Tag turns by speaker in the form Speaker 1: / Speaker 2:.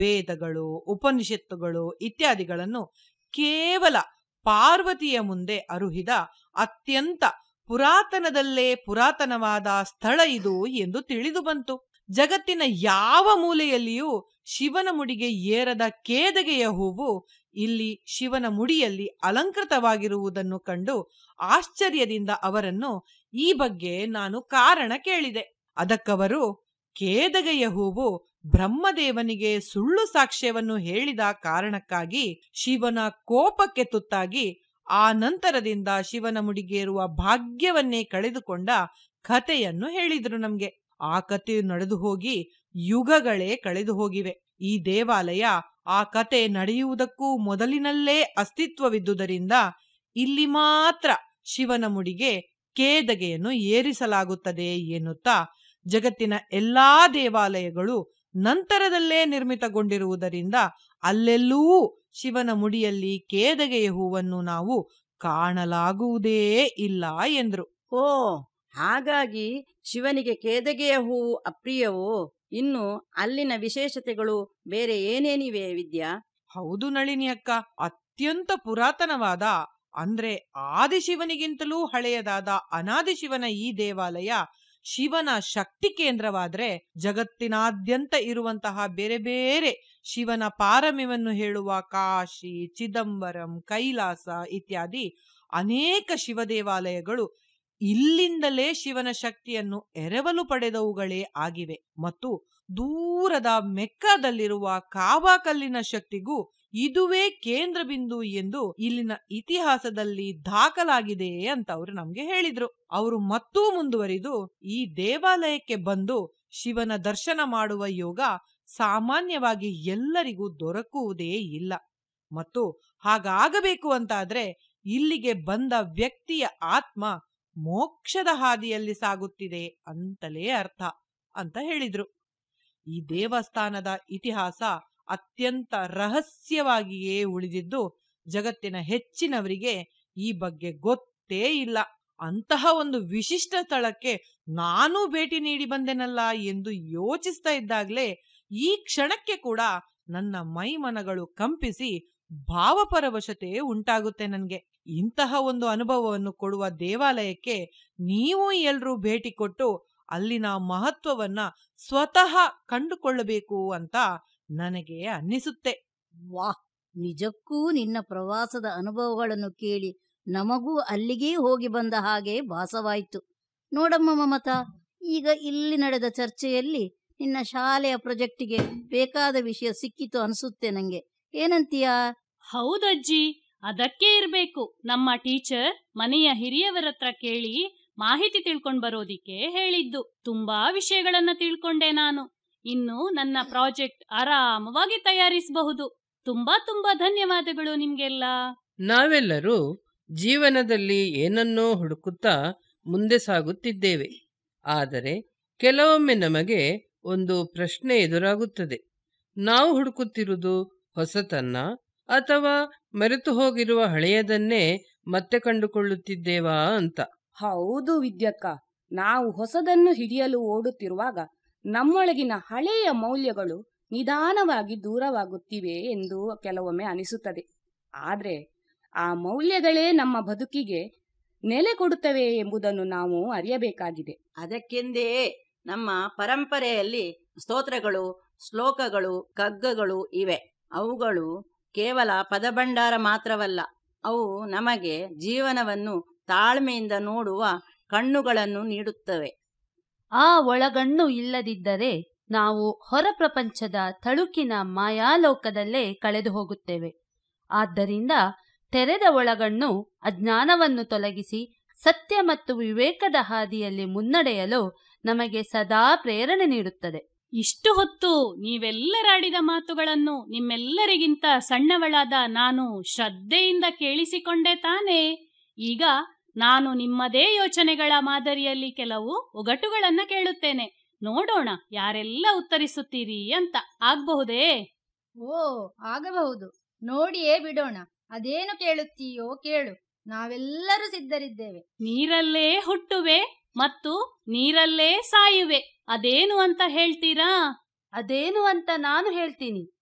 Speaker 1: ವೇದಗಳು ಉಪನಿಷತ್ತುಗಳು ಇತ್ಯಾದಿಗಳನ್ನು ಕೇವಲ ಪಾರ್ವತಿಯ ಮುಂದೆ ಅರುಹಿದ ಅತ್ಯಂತ ಪುರಾತನದಲ್ಲೇ ಪುರಾತನವಾದ ಸ್ಥಳ ಇದು ಎಂದು ತಿಳಿದು ಬಂತು ಜಗತ್ತಿನ ಯಾವ ಮೂಲೆಯಲ್ಲಿಯೂ ಶಿವನ ಮುಡಿಗೆ ಏರದ ಕೇದಗೆಯ ಹೂವು ಇಲ್ಲಿ ಶಿವನ ಮುಡಿಯಲ್ಲಿ ಅಲಂಕೃತವಾಗಿರುವುದನ್ನು ಕಂಡು ಆಶ್ಚರ್ಯದಿಂದ ಅವರನ್ನು ಈ ಬಗ್ಗೆ ನಾನು ಕಾರಣ ಕೇಳಿದೆ ಅದಕ್ಕವರು ಕೇದಗೆಯ ಹೂವು ಬ್ರಹ್ಮದೇವನಿಗೆ ಸುಳ್ಳು ಸಾಕ್ಷ್ಯವನ್ನು ಹೇಳಿದ ಕಾರಣಕ್ಕಾಗಿ ಶಿವನ ಕೋಪಕ್ಕೆ ತುತ್ತಾಗಿ ಆ ನಂತರದಿಂದ ಶಿವನ ಮುಡಿಗೇರುವ ಭಾಗ್ಯವನ್ನೇ ಕಳೆದುಕೊಂಡ ಕಥೆಯನ್ನು ಹೇಳಿದ್ರು ನಮ್ಗೆ ಆ ಕಥೆಯು ನಡೆದು ಹೋಗಿ ಯುಗಗಳೇ ಕಳೆದು ಹೋಗಿವೆ ಈ ದೇವಾಲಯ ಆ ಕತೆ ನಡೆಯುವುದಕ್ಕೂ ಮೊದಲಿನಲ್ಲೇ ಅಸ್ತಿತ್ವವಿದ್ದುದರಿಂದ ಇಲ್ಲಿ ಮಾತ್ರ ಶಿವನ ಮುಡಿಗೆ ಕೇದಗೆಯನ್ನು ಏರಿಸಲಾಗುತ್ತದೆ ಎನ್ನುತ್ತಾ ಜಗತ್ತಿನ ಎಲ್ಲಾ ದೇವಾಲಯಗಳು ನಂತರದಲ್ಲೇ ನಿರ್ಮಿತಗೊಂಡಿರುವುದರಿಂದ ಅಲ್ಲೆಲ್ಲೂ ಶಿವನ ಮುಡಿಯಲ್ಲಿ ಕೇದಗೆಯ ಹೂವನ್ನು ನಾವು ಕಾಣಲಾಗುವುದೇ ಇಲ್ಲ ಎಂದ್ರು
Speaker 2: ಓ ಹಾಗಾಗಿ ಶಿವನಿಗೆ ಕೇದಗೆಯ ಹೂವು ಅಪ್ರಿಯವೋ ಇನ್ನು ಅಲ್ಲಿನ ವಿಶೇಷತೆಗಳು ಬೇರೆ ಏನೇನಿವೆ ವಿದ್ಯಾ
Speaker 1: ಹೌದು ನಳಿನಿ ಅಕ್ಕ ಅತ್ಯಂತ ಪುರಾತನವಾದ ಅಂದ್ರೆ ಆದಿಶಿವನಿಗಿಂತಲೂ ಹಳೆಯದಾದ ಅನಾದಿಶಿವನ ಈ ದೇವಾಲಯ ಶಿವನ ಶಕ್ತಿ ಕೇಂದ್ರವಾದ್ರೆ ಜಗತ್ತಿನಾದ್ಯಂತ ಇರುವಂತಹ ಬೇರೆ ಬೇರೆ ಶಿವನ ಪಾರಮ್ಯವನ್ನು ಹೇಳುವ ಕಾಶಿ ಚಿದಂಬರಂ ಕೈಲಾಸ ಇತ್ಯಾದಿ ಅನೇಕ ಶಿವ ದೇವಾಲಯಗಳು ಇಲ್ಲಿಂದಲೇ ಶಿವನ ಶಕ್ತಿಯನ್ನು ಎರವಲು ಪಡೆದವುಗಳೇ ಆಗಿವೆ ಮತ್ತು ದೂರದ ಮೆಕ್ಕದಲ್ಲಿರುವ ಕಾವಾಕಲ್ಲಿನ ಶಕ್ತಿಗೂ ಇದುವೇ ಕೇಂದ್ರ ಬಿಂದು ಎಂದು ಇಲ್ಲಿನ ಇತಿಹಾಸದಲ್ಲಿ ದಾಖಲಾಗಿದೆ ಅಂತ ಅವರು ನಮ್ಗೆ ಹೇಳಿದ್ರು ಅವರು ಮತ್ತೂ ಮುಂದುವರಿದು ಈ ದೇವಾಲಯಕ್ಕೆ ಬಂದು ಶಿವನ ದರ್ಶನ ಮಾಡುವ ಯೋಗ ಸಾಮಾನ್ಯವಾಗಿ ಎಲ್ಲರಿಗೂ ದೊರಕುವುದೇ ಇಲ್ಲ ಮತ್ತು ಹಾಗಾಗಬೇಕು ಅಂತಾದ್ರೆ ಇಲ್ಲಿಗೆ ಬಂದ ವ್ಯಕ್ತಿಯ ಆತ್ಮ ಮೋಕ್ಷದ ಹಾದಿಯಲ್ಲಿ ಸಾಗುತ್ತಿದೆ ಅಂತಲೇ ಅರ್ಥ ಅಂತ ಹೇಳಿದ್ರು ಈ ದೇವಸ್ಥಾನದ ಇತಿಹಾಸ ಅತ್ಯಂತ ರಹಸ್ಯವಾಗಿಯೇ ಉಳಿದಿದ್ದು ಜಗತ್ತಿನ ಹೆಚ್ಚಿನವರಿಗೆ ಈ ಬಗ್ಗೆ ಗೊತ್ತೇ ಇಲ್ಲ ಅಂತಹ ಒಂದು ವಿಶಿಷ್ಟ ಸ್ಥಳಕ್ಕೆ ನಾನೂ ಭೇಟಿ ನೀಡಿ ಬಂದೆನಲ್ಲ ಎಂದು ಯೋಚಿಸ್ತಾ ಇದ್ದಾಗ್ಲೇ ಈ ಕ್ಷಣಕ್ಕೆ ಕೂಡ ನನ್ನ ಮೈಮನಗಳು ಕಂಪಿಸಿ ಭಾವಪರವಶತೆ ಉಂಟಾಗುತ್ತೆ ನನ್ಗೆ ಇಂತಹ ಒಂದು ಅನುಭವವನ್ನು ಕೊಡುವ ದೇವಾಲಯಕ್ಕೆ ನೀವು ಎಲ್ರೂ ಭೇಟಿ ಕೊಟ್ಟು ಅಲ್ಲಿನ ಮಹತ್ವವನ್ನ ಸ್ವತಃ ಕಂಡುಕೊಳ್ಳಬೇಕು ಅಂತ ನನಗೆ ಅನ್ನಿಸುತ್ತೆ
Speaker 3: ವಾಹ್ ನಿಜಕ್ಕೂ ನಿನ್ನ ಪ್ರವಾಸದ ಅನುಭವಗಳನ್ನು ಕೇಳಿ ನಮಗೂ ಅಲ್ಲಿಗೇ ಹೋಗಿ ಬಂದ ಹಾಗೆ ಭಾಸವಾಯಿತು ನೋಡಮ್ಮ ಮಮತಾ ಈಗ ಇಲ್ಲಿ ನಡೆದ ಚರ್ಚೆಯಲ್ಲಿ ನಿನ್ನ ಶಾಲೆಯ ಪ್ರಾಜೆಕ್ಟಿಗೆ ಬೇಕಾದ ವಿಷಯ ಸಿಕ್ಕಿತು ಅನಿಸುತ್ತೆ ನಂಗೆ ಏನಂತೀಯಾ
Speaker 4: ಹೌದಜ್ಜಿ ಅದಕ್ಕೆ ಇರ್ಬೇಕು ನಮ್ಮ ಟೀಚರ್ ಮನೆಯ ಹಿರಿಯವರತ್ರ ಕೇಳಿ ಮಾಹಿತಿ ತಿಳ್ಕೊಂಡ್ ಬರೋದಿಕ್ಕೆ ಹೇಳಿದ್ದು ತುಂಬಾ ವಿಷಯಗಳನ್ನ ತಿಳ್ಕೊಂಡೆ ನಾನು ಇನ್ನು ನನ್ನ ಪ್ರಾಜೆಕ್ಟ್ ಆರಾಮವಾಗಿ ತಯಾರಿಸಬಹುದು ತುಂಬಾ ತುಂಬಾ ಧನ್ಯವಾದಗಳು ನಿಮ್ಗೆಲ್ಲ
Speaker 5: ನಾವೆಲ್ಲರೂ ಜೀವನದಲ್ಲಿ ಏನನ್ನೋ ಹುಡುಕುತ್ತಾ ಮುಂದೆ ಸಾಗುತ್ತಿದ್ದೇವೆ ಆದರೆ ಕೆಲವೊಮ್ಮೆ ನಮಗೆ ಒಂದು ಪ್ರಶ್ನೆ ಎದುರಾಗುತ್ತದೆ ನಾವು ಹುಡುಕುತ್ತಿರುವುದು ಹೊಸತನ್ನ ಅಥವಾ ಮರೆತು ಹೋಗಿರುವ ಹಳೆಯದನ್ನೇ ಮತ್ತೆ ಕಂಡುಕೊಳ್ಳುತ್ತಿದ್ದೇವಾ ಅಂತ
Speaker 6: ಹೌದು ವಿದ್ಯಕ್ಕ ನಾವು ಹೊಸದನ್ನು ಹಿಡಿಯಲು ಓಡುತ್ತಿರುವಾಗ ನಮ್ಮೊಳಗಿನ ಹಳೆಯ ಮೌಲ್ಯಗಳು ನಿಧಾನವಾಗಿ ದೂರವಾಗುತ್ತಿವೆ ಎಂದು ಕೆಲವೊಮ್ಮೆ ಅನಿಸುತ್ತದೆ ಆದ್ರೆ ಆ ಮೌಲ್ಯಗಳೇ ನಮ್ಮ ಬದುಕಿಗೆ ನೆಲೆ ಕೊಡುತ್ತವೆ ಎಂಬುದನ್ನು ನಾವು ಅರಿಯಬೇಕಾಗಿದೆ
Speaker 2: ಅದಕ್ಕೆಂದೇ ನಮ್ಮ ಪರಂಪರೆಯಲ್ಲಿ ಸ್ತೋತ್ರಗಳು ಶ್ಲೋಕಗಳು ಕಗ್ಗಗಳು ಇವೆ ಅವುಗಳು ಕೇವಲ ಪದಭಂಡಾರ ಮಾತ್ರವಲ್ಲ ಅವು ನಮಗೆ ಜೀವನವನ್ನು ತಾಳ್ಮೆಯಿಂದ ನೋಡುವ ಕಣ್ಣುಗಳನ್ನು ನೀಡುತ್ತವೆ
Speaker 7: ಆ ಒಳಗಣ್ಣು ಇಲ್ಲದಿದ್ದರೆ ನಾವು ಹೊರ ಪ್ರಪಂಚದ ತಳುಕಿನ ಮಾಯಾಲೋಕದಲ್ಲೇ ಕಳೆದು ಹೋಗುತ್ತೇವೆ ಆದ್ದರಿಂದ ತೆರೆದ ಒಳಗಣ್ಣು ಅಜ್ಞಾನವನ್ನು ತೊಲಗಿಸಿ ಸತ್ಯ ಮತ್ತು ವಿವೇಕದ ಹಾದಿಯಲ್ಲಿ ಮುನ್ನಡೆಯಲು ನಮಗೆ ಸದಾ ಪ್ರೇರಣೆ ನೀಡುತ್ತದೆ
Speaker 4: ಇಷ್ಟು ಹೊತ್ತು ನೀವೆಲ್ಲರಾಡಿದ ಮಾತುಗಳನ್ನು ನಿಮ್ಮೆಲ್ಲರಿಗಿಂತ ಸಣ್ಣವಳಾದ ನಾನು ಶ್ರದ್ಧೆಯಿಂದ ಕೇಳಿಸಿಕೊಂಡೆ ತಾನೇ ಈಗ ನಾನು ನಿಮ್ಮದೇ ಯೋಚನೆಗಳ ಮಾದರಿಯಲ್ಲಿ ಕೆಲವು ಒಗಟುಗಳನ್ನ ಕೇಳುತ್ತೇನೆ ನೋಡೋಣ ಯಾರೆಲ್ಲ ಉತ್ತರಿಸುತ್ತೀರಿ ಅಂತ ಆಗ್ಬಹುದೇ
Speaker 8: ಓ ಆಗಬಹುದು ನೋಡಿಯೇ ಬಿಡೋಣ ಅದೇನು ಕೇಳುತ್ತೀಯೋ ಕೇಳು ನಾವೆಲ್ಲರೂ ಸಿದ್ಧರಿದ್ದೇವೆ
Speaker 4: ನೀರಲ್ಲೇ ಹುಟ್ಟುವೆ ಮತ್ತು ನೀರಲ್ಲೇ ಸಾಯುವೆ ಅದೇನು ಅಂತ ಹೇಳ್ತೀರಾ
Speaker 7: ಅದೇನು ಅಂತ ನಾನು ಹೇಳ್ತೀನಿ